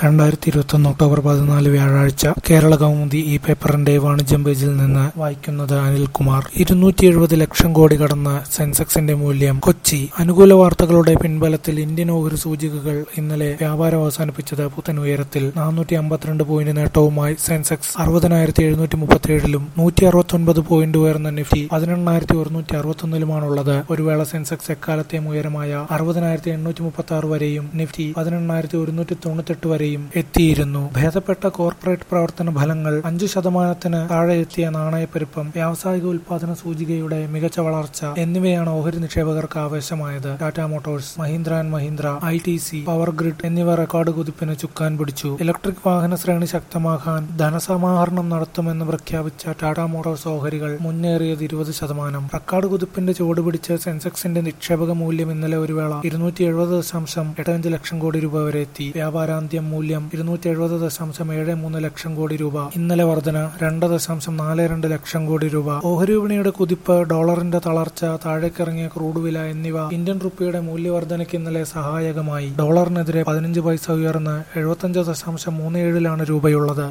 രണ്ടായിരത്തി ഇരുപത്തൊന്ന് ഒക്ടോബർ പതിനാല് വ്യാഴാഴ്ച കേരള കൗമുദി ഈ പേപ്പറിന്റെ വാണിജ്യം പേജിൽ നിന്ന് വായിക്കുന്നത് അനിൽകുമാർ ഇരുന്നൂറ്റി എഴുപത് ലക്ഷം കോടി കടന്ന സെൻസെക്സിന്റെ മൂല്യം കൊച്ചി അനുകൂല വാർത്തകളുടെ പിൻബലത്തിൽ ഇന്ത്യൻ ഓഹരി സൂചികകൾ ഇന്നലെ വ്യാപാരം അവസാനിപ്പിച്ചത് പുത്തൻ ഉയരത്തിൽ നാനൂറ്റി അമ്പത്തിരണ്ട് പോയിന്റ് നേട്ടവുമായി സെൻസെക്സ് അറുപതിനായിരത്തി എഴുന്നൂറ്റി മുപ്പത്തിയേഴിലും നൂറ്റി അറുപത്തൊൻപത് പോയിന്റ് ഉയർന്ന നിഫ്റ്റി പതിനെണ്ണായിരത്തി ഒരുന്നൂറ്റി അറുപത്തൊന്നിലുമാണുള്ളത് ഒരു വേള സെൻസെക്സ് എക്കാലത്തെയും ഉയരമായ അറുപതിനായിരത്തി എണ്ണൂറ്റി മുപ്പത്തി ആറ് വരെയും നിഫ്റ്റി പതിനെണ്ണായിരത്തി ഒരുന്നൂറ്റി തൊണ്ണൂറ്റെട്ട് വരെയും എത്തിയിരുന്നു ഭേദപ്പെട്ട കോർപ്പറേറ്റ് പ്രവർത്തന ഫലങ്ങൾ അഞ്ചു ശതമാനത്തിന് താഴെ എത്തിയ നാണയപ്പെരുപ്പം വ്യാവസായിക ഉൽപാദന സൂചികയുടെ മികച്ച വളർച്ച എന്നിവയാണ് ഓഹരി നിക്ഷേപകർക്ക് ആവേശമായത് Tata motors Mahindra and Mahindra I T C power grid എന്നിവ റെക്കോർഡ് കുതിപ്പിന് ചുക്കാൻ പിടിച്ചു ഇലക്ട്രിക് വാഹന ശ്രേണി ശക്തമാക്കാൻ ധനസമാഹരണം നടത്തുമെന്ന് പ്രഖ്യാപിച്ച ടാറ്റ മോട്ടോഴ്സ് ഓഹരികൾ മുന്നേറിയത് ഇരുപത് ശതമാനം റെക്കോർഡ് കുതിപ്പിന്റെ ചുവട് പിടിച്ച് സെൻസെക്സിന്റെ നിക്ഷേപക മൂല്യം ഇന്നലെ ഒരു വേള ഇരുന്നൂറ്റി എഴുപത് ദശാംശം എട്ടഞ്ച് ലക്ഷം കോടി രൂപ വരെ എത്തി വ്യാപാരാന്ത്യം മൂല്യം ഇരുന്നൂറ്റി എഴുപത് ദശാംശം ഏഴ് മൂന്ന് ലക്ഷം കോടി രൂപ ഇന്നലെ വർധന രണ്ട് ദശാംശം നാല് രണ്ട് ലക്ഷം കോടി രൂപ ഓഹരി വിപണിയുടെ കുതിപ്പ് ഡോളറിന്റെ തളർച്ച താഴേക്കിറങ്ങിയ ക്രൂഡ് വില എന്നിവ ഇന്ത്യൻ റുപ്പിയുടെ മൂല്യവർധനയ്ക്ക് ഇന്നലെ സഹായകമായി ഡോളറിനെതിരെ പതിനഞ്ച് പൈസ ഉയർന്ന് എഴുപത്തഞ്ച് ദശാംശം മൂന്ന് ഏഴിലാണ് രൂപയുള്ളത്